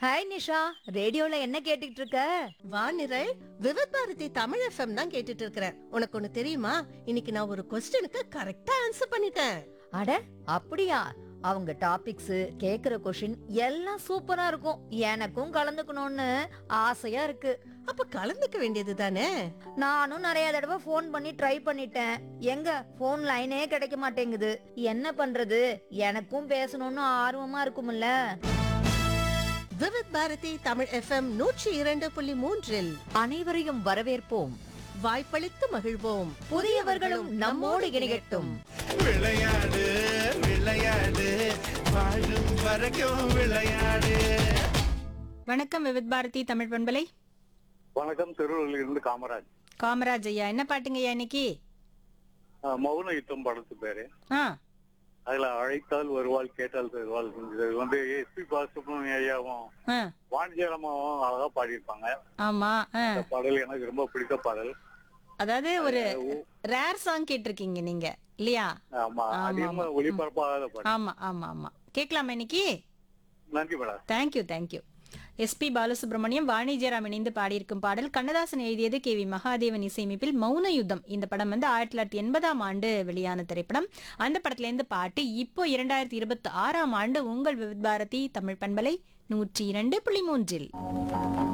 Hi Nisha ரேடியோல என்ன கேட்டுட்டு இருக்க வானிரல் விவத் பாரதி தமிழ் எஃப்எம் தான் கேட்டுட்டு இருக்கிறேன் உனக்கு ஒண்ணு தெரியுமா இன்னைக்கு நான் ஒரு கொஸ்டினுக்கு கரெக்டா ஆன்சர் பண்ணிட்டேன் அட அப்படியா அவங்க டாபிக்ஸ் கேக்குற கொஷின் எல்லாம் சூப்பரா இருக்கும் எனக்கும் கலந்துக்கணும்னு ஆசையா இருக்கு அப்ப கலந்துக்க வேண்டியது தானே நானும் நிறைய தடவை ஃபோன் பண்ணி ட்ரை பண்ணிட்டேன் எங்க ஃபோன் லைனே கிடைக்க மாட்டேங்குது என்ன பண்றது எனக்கும் பேசணும்னு ஆர்வமா இருக்கும்ல விவத் பாரதி தமிழ் எஃப்எம் நூற்றி இரண்டு புள்ளி மூன்றில் அனைவரையும் வரவேற்போம் வாய்ப்பளித்து மகிழ்வோம் புதியவர்களும் நம்மோடு இணையட்டும் விளையாடு விளையாடு வாழும் வரைக்கும் விளையாடு வணக்கம் விவித் பாரதி தமிழ் பண்பலை வணக்கம் திருவள்ளூரில் இருந்து காமராஜ் காமராஜ் ஐயா என்ன பாட்டுங்க ஐயா இன்னைக்கு ஆஹ் மௌன யுத்தம் படத்து பேரு ஆ அதுல அழைத்தால் வருவாள் கேட்டால் தருவாள் இது வந்து எஸ்பி பாலசுப்ரமணிய ஐயாவும் ஆ வாணிஜரமாவும் அழகா பாடியிருப்பாங்க ஆமா ஆ இந்த பாடல் எனக்கு ரொம்ப பிடித்த பாடல் அதாவது ஒரு ரேர் சாங் கேட்டிருக்கீங்க நீங்க இல்லையா ஆமா ஆமா, அதிகமா ஆமா. ஒளிபரப்பாகாத பாடல் ஆமா ஆமா ஆமா கேட்கலாமா இன்னைக்கு நன்றி madam thank you thank you SP Balasubrahmanyam Vani Jayaram இணைந்து பாடியிருக்கும் பாடல் கண்ணதாசன் எழுதியது கே வி மகாதேவன் இசையமைப்பில் மௌன யுத்தம் இந்த படம் வந்து ஆயிரத்தி தொள்ளாயிரத்தி எண்பதாம் ஆண்டு வெளியான திரைப்படம் அந்த படத்துல இருந்து பாட்டு இப்போ இரண்டாயிரத்தி இருபத்தி ஆறாம் ஆண்டு உங்கள் விவித் பாரதி தமிழ் பண்பலை நூற்றி இரண்டு புள்ளி மூன்றில்